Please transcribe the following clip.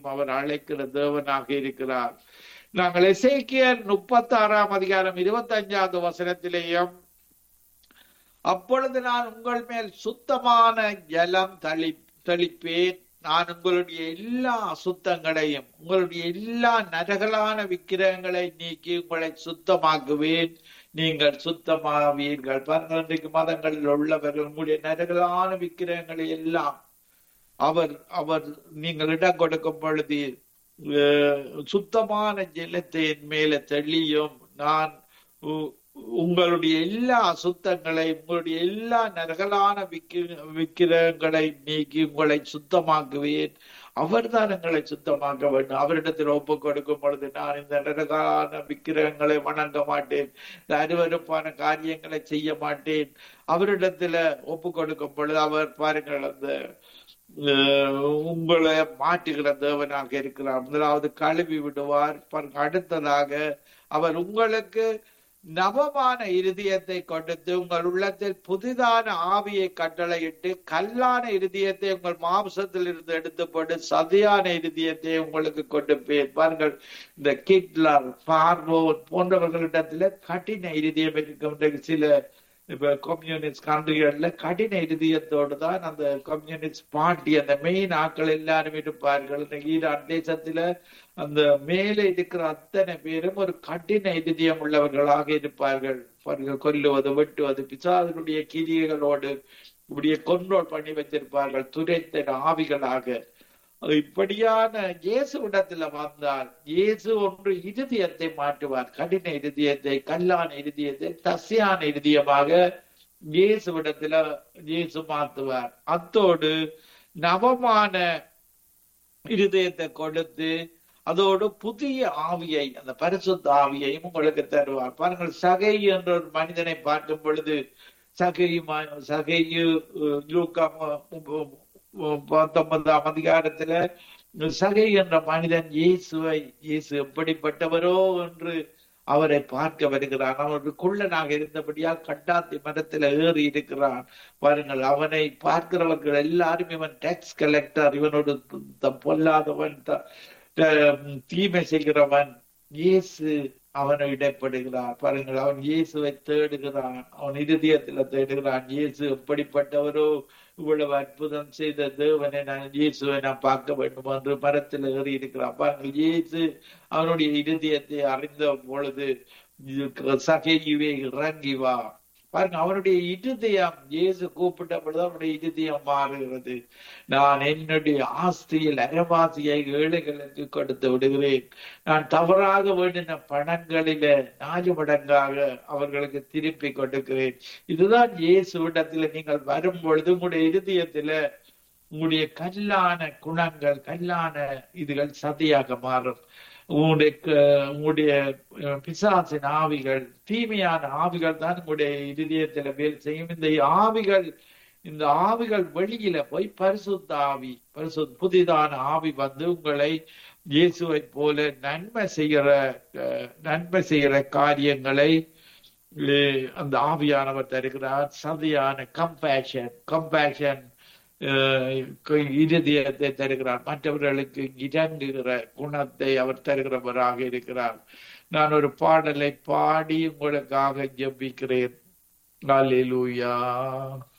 எல்லாரையும் அவர் அழைக்கிற தேவனாக இருக்கிறார் நாங்கள் எசேக்கியல் முப்பத்தி ஆறாம் அதிகாரம் இருபத்தி அஞ்சாவது வசனத்திலேயும் அப்பொழுது நான் உங்கள் மேல் சுத்தமான ஜலம் தளி தெளிப்பேன் நான் உங்களுடைய எல்லா அசுத்தங்களையும் உங்களுடைய எல்லா நரகலான விக்கிரகங்களை நீக்கி உங்களை சுத்தமாக்குவேன் நீங்கள் சுத்தமாவீர்கள் பாருங்கள் இன்றைக்கு மதங்களில் உள்ளவர்கள் உங்களுடைய நரகலான விக்கிரகங்களை எல்லாம் அவர் அவர் நீங்கள் இடம் கொடுக்கும் பொழுது அஹ், சுத்தமான ஜலத்தை என் மேல தெளியும் நான் உ- உங்களுடைய எல்லா அசுத்தங்களை உங்களுடைய எல்லா நரகலான விக்கிர விக்கிரகங்களை நீக்கி உங்களை சுத்தமாக்குவேன் அவர்தான் எங்களை சுத்தமாக்க வேண்டும் அவரிடத்தில் ஒப்பு கொடுக்கும் பொழுது நான் இந்த நரகலான விக்கிரகங்களை வணங்க மாட்டேன் இந்த அருவருப்பான காரியங்களை செய்ய மாட்டேன் அவரிடத்துல ஒப்பு கொடுக்கும் பொழுது அவர் பாருங்கள் அந்த அஹ், உங்களை மாற்றுகிற தேவனாக இருக்கிறார் முதலாவது கழுவி விடுவார் பாருங்க, அடுத்ததாக அவர் உங்களுக்கு நவமான இருதயத்தை கொடுத்து உங்கள் உள்ளத்தில் புதிதான ஆவியை கட்டளையிட்டு கல்லான இருதயத்தை உங்கள் மாம்சத்தில் இருந்து எடுத்து போட்டு சதியான இருதயத்தை உங்களுக்கு கொடுப்பேன் பாருங்கள் இந்த கிட்லர் பார்வோன் போன்றவர்களிடத்துல கடின இருதயம் இருக்கும் இன்றைக்கு சில இப்ப கம்யூனிஸ்ட் கண்ட்ரிகள்ல கடின இருதயத்தோடு தான் அந்த கம்யூனிஸ்ட் பார்ட்டி அந்த மெயின் ஆட்கள் எல்லாரும் இருப்பார்கள் இன்னைக்கு ஈரான் தேசத்துல அந்த மேலே இருக்கிற அத்தனை பேரும் ஒரு கடின இதயம் உள்ளவர்களாக இருப்பார்கள் பாருங்க கொல்லுவது வெட்டுவது பிசாதனுடைய கிரியைகளோடு இப்படியே கொண்டோல் பண்ணி வச்சிருப்பார்கள் துரைத்த ஆவிகளாக இப்படியான இயேசுவிடத்துல வந்தால் இயேசு ஒன்று இருதயத்தை மாற்றுவார் கடின இருதயத்தை கல்லான இருதயத்தை தசையான இருதயமாக இயேசுவிடத்துல இயேசு மாத்துவார் அத்தோடு நவமான இருதயத்தை கொடுத்து அதோடு புதிய ஆவியை அந்த பரிசுத்த ஆவியையும் உங்களுக்கு தருவார் பாருங்கள் சகை என்ற ஒரு மனிதனை பார்க்கும் பொழுது சகையு சகையு லூக்கா பத்தொன்பதாம் அதிகாரத்துல சகை என்ற மனிதன் இயேசுவை இயேசு எப்படிப்பட்டவரோ என்று அவரை பார்க்க வருகிறான் அவன் ஒரு குள்ளனாக இருந்தபடியால் கட்டாத்தி மரத்துல ஏறி இருக்கிறான் பாருங்கள் அவனை பார்க்கிறவர்கள் எல்லாரும் இவன் டாக்ஸ் கலெக்டர் இவனோடு த- பொல்லாதவன் த- த- தீமை செய்கிறவன் இயேசு அவனை இடைப்படுகிறான் பாருங்கள் அவன் இயேசுவை தேடுகிறான் அவன் இருதயத்துல தேடுகிறான் இயேசு எப்படிப்பட்டவரோ இவ்வளவு அற்புதம் செய்த தேவனை நான் இயேசுவை நான் பார்க்க வேண்டும் என்று மரத்தில் ஏறி இருக்கிறான் பாருங்கள் இயேசு அவனுடைய இருதயத்தை அறிந்த பொழுது சகையுவே இறங்கி வா பாருங்க அவனுடைய இருதயம் இயேசு கூப்பிட்ட பொழுது அவனுடைய இருதயம் மாறுகிறது நான் என்னுடைய ஆஸ்தியில் அரவாசியை ஏழைகளுக்கு கொடுத்து விடுகிறேன் நான் தவறாக வேண்டின பணங்களில நாலு மடங்காக அவர்களுக்கு திருப்பி கொடுக்கிறேன் இதுதான் இயேசுவிடத்துல நீங்கள் வரும் பொழுது உங்களுடைய இருதயத்துல உங்களுடைய கல்லான குணங்கள் கல்லான இதுகள் சதியாக மாறும் உங்களுடைய க- உங்களுடைய அஹ், பிசாசின் ஆவிகள் தீமையான ஆவிகள் தான் உங்களுடைய இருதயத்துல வேலை செய்யும் இந்த ஆவிகள் இந்த ஆவிகள் வெளியில போய் பரிசுத்த ஆவி பரிசு புதிதான ஆவி வந்து உங்களை இயேசுவை போல நன்மை செய்கிற அஹ், நன்மை செய்கிற காரியங்களை அஹ், அந்த ஆவியானவர் தருகிறார் சதியான கம்பேஷன் கம்பேஷன் இருதயத்தை தருகிறார் மற்றவர்களுக்கு இறங்குகிற குணத்தை அவர் தருகிறவராக இருக்கிறார் நான் ஒரு பாடலை பாடி உங்களுக்காக ஜெபிக்கிறேன் Hallelujah.